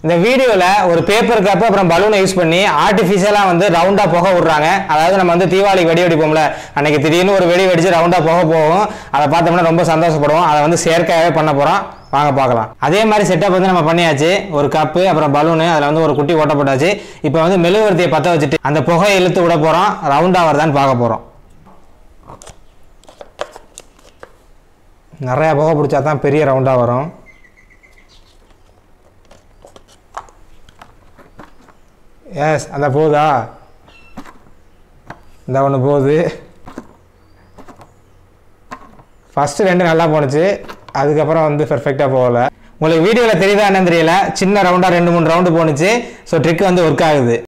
இந்த வீடியோவில் ஒரு பேப்பர் கப் அப்புறம் பலூனை யூஸ் பண்ணி ஆர்டிஃபிஷியலாக வந்து ரவுண்டாக புகை விடுறாங்க அதாவது நம்ம வந்து தீபாவளிக்கு வெடி வெடிப்போம்ல அன்னைக்கு திடீர்னு ஒரு வெடி வெடிச்சு ரவுண்டாக புகை போகும் அதை பார்த்தோம்னா ரொம்ப சந்தோஷப்படுவோம் அதை வந்து செயற்கையாகவே பண்ண போகிறோம் வாங்க பார்க்கலாம் அதே மாதிரி செட்டப் வந்து நம்ம பண்ணியாச்சு ஒரு கப்பு அப்புறம் பலூனு அதில் வந்து ஒரு குட்டி ஓட்ட போட்டாச்சு இப்போ வந்து மெழுகுவர்த்தியை பற்ற வச்சுட்டு அந்த புகையை இழுத்து விட போகிறோம் ரவுண்டாக வருதான்னு பார்க்க போகிறோம் நிறையா புகை பிடிச்சா தான் பெரிய ரவுண்டாக வரும் எஸ் அந்த போகுதா இந்த ஒன்று போகுது ஃபஸ்ட்டு ரெண்டு நல்லா போணுச்சு அதுக்கப்புறம் வந்து பெர்ஃபெக்டாக போகல உங்களுக்கு வீடியோவில் தெரியுதா என்னன்னு தெரியல சின்ன ரவுண்டாக ரெண்டு மூணு ரவுண்டு போணுச்சு ஸோ ட்ரிக் வந்து ஒர்க் ஆகுது